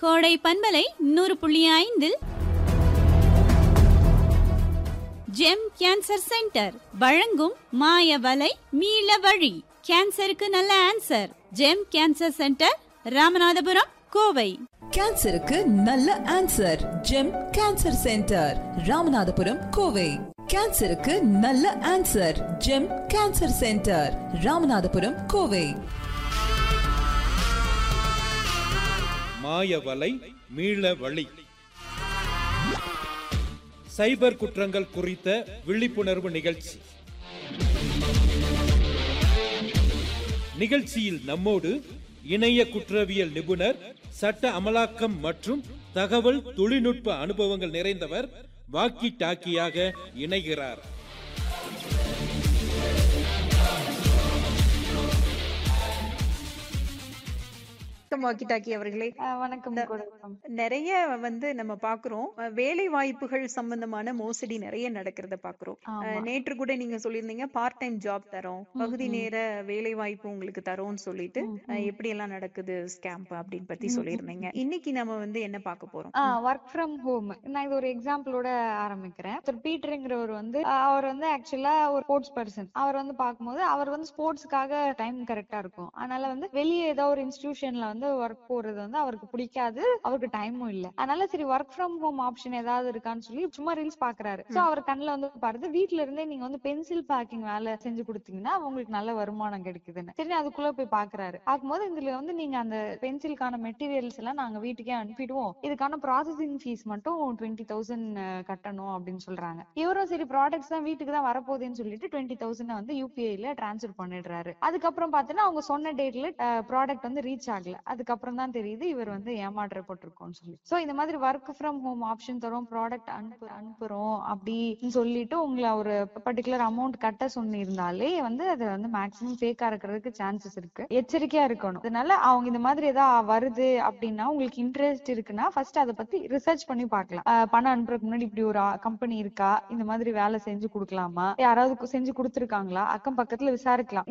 கோடை பண்பலை நூறு புள்ளி ஐந்தில் ஜெம் கேன்சர் சென்டர் வழங்கும் மாய வலை மீள வழி கேன்சருக்கு நல்ல answer GEM cancer centre Ramanathapuram Kovai கேன்சருக்கு நல்ல answer GEM cancer centre Ramanathapuram Kovai கேன்சருக்கு நல்ல answer GEM cancer centre Ramanathapuram Kovai மாயவலை மீள வழி சைபர் குற்றங்கள் குறித்த விழிப்புணர்வு நிகழ்ச்சி நிகழ்ச்சியில் நம்மோடு இணைய குற்றவியல் நிபுணர் சட்ட அமலாக்கம் மற்றும் தகவல் தொழில்நுட்ப அனுபவங்கள் நிறைந்தவர் வாக்கி டாக்கியாக இணைகிறார் வணக்கம் வாக்கி டாக்கி அவர்களே அஹ் வணக்கம் குடும்பம் நிறைய வந்து நம்ம பாக்குறோம் அஹ் வேலை வாய்ப்புகள் சம்பந்தமான மோசடி நிறைய நடக்கிறத பாக்குறோம் ஆமா. அஹ் நேற்று கூட நீங்க சொல்லியிருந்தீங்க பார்ட் டைம் ஜாப் தரோம் பகுதி நேர வேலை வாய்ப்பு உங்களுக்கு தரோம்னு சொல்லிட்டு அஹ் எப்படி எல்லாம் நடக்குது ஸ்கேம்ப் அப்படின்னு பத்தி சொல்லியிருந்தீங்க இன்னைக்கு நம்ம வந்து என்ன பார்க்க போறோம் ஒர்க் ஃப்ரம் ஹோம் நான் இது ஒரு எக்ஸாம்பிளோட ஆரம்பிக்கிறேன் ஒருத்தர் பீட்டருங்கிறவர் வந்து அஹ் அவர் வந்து ஆக்சுவலா ஒரு ஸ்போர்ட்ஸ் பர்சன் அவர் வந்து பார்க்கும்போது அவர் வந்து ஸ்போர்ட்ஸ்க்காக டைம் கரெக்டா இருக்கும் அதனால வந்து வெளியே ஏதோ ஒரு இன்ஸ்டிடியூஷன்ல வந்து ஒர்க் போறது வந்து அவருக்கு பிடிக்காது அவருக்கு டைமும் இல்ல அதனால சரி ஒர்க் ஃப்ரம் ஹோம் ஆப்ஷன் ஏதாவது இருக்கான்னு சொல்லி சும்மா ரீல்ஸ் பாக்குறாரு சோ அவர் கண்ணுல வந்து பாருது வீட்ல இருந்தே நீங்க வந்து பென்சில் பேக்கிங் வேலை செஞ்சு கொடுத்தீங்கன்னா உங்களுக்கு நல்ல வருமானம் கிடைக்குதுன்னு சரி அதுக்குள்ள போய் பாக்குறாரு பார்க்கும்போது இதுல வந்து நீங்க அந்த பென்சிலுக்கான மெட்டீரியல்ஸ் எல்லாம் நாங்க வீட்டுக்கே அனுப்பிடுவோம் இதுக்கான ப்ராசஸிங் ஃபீஸ் மட்டும் டுவெண்ட்டி தௌசண்ட் கட்டணும் அப்படின்னு சொல்றாங்க இவரும் சரி ப்ராடக்ட்ஸ் தான் வீட்டுக்கு தான் வரப்போகுதுன்னு சொல்லிட்டு டுவெண்ட்டி தௌசண்ட் வந்து யூபிஐல டிரான்ஸ்ஃபர் பண்ணிடுறாரு அதுக்கப்புறம் பாத்தீங்கன்னா அவங்க சொன்ன டேட்ல ப்ராடக்ட் வந்து ரீச் ஆகல அதுக்கப்புறம் தான் தெரியுது இவர் வந்து ஏமாற்றப்பட்டிருக்கோம்னு சொல்லி சோ இந்த மாதிரி ஒர்க் ஃப்ரம் ஹோம் ஆப்ஷன் தரோம் ப்ராடக்ட் அனுப்பு அனுப்புறோம் அப்படின்னு சொல்லிட்டு உங்களை ஒரு பர்டிகுலர் அமௌண்ட் கட்ட சொன்னிருந்தாலே வந்து அது வந்து மேக்ஸிமம் ஃபேக்கா இருக்கிறதுக்கு சான்சஸ் இருக்கு எச்சரிக்கையா இருக்கணும் அதனால அவங்க இந்த மாதிரி ஏதாவது வருது அப்படின்னா உங்களுக்கு இன்ட்ரெஸ்ட் இருக்குன்னா ஃபர்ஸ்ட் அதை பத்தி ரிசர்ச் பண்ணி பார்க்கலாம் அஹ் பணம் அனுப்புறதுக்கு முன்னாடி இப்படி ஒரு கம்பெனி இருக்கா இந்த மாதிரி வேலை செஞ்சு கொடுக்கலாமா யாராவது செஞ்சு கொடுத்துருக்காங்களா அக்கம் பக்கத்துல விசாரிக்கலாம்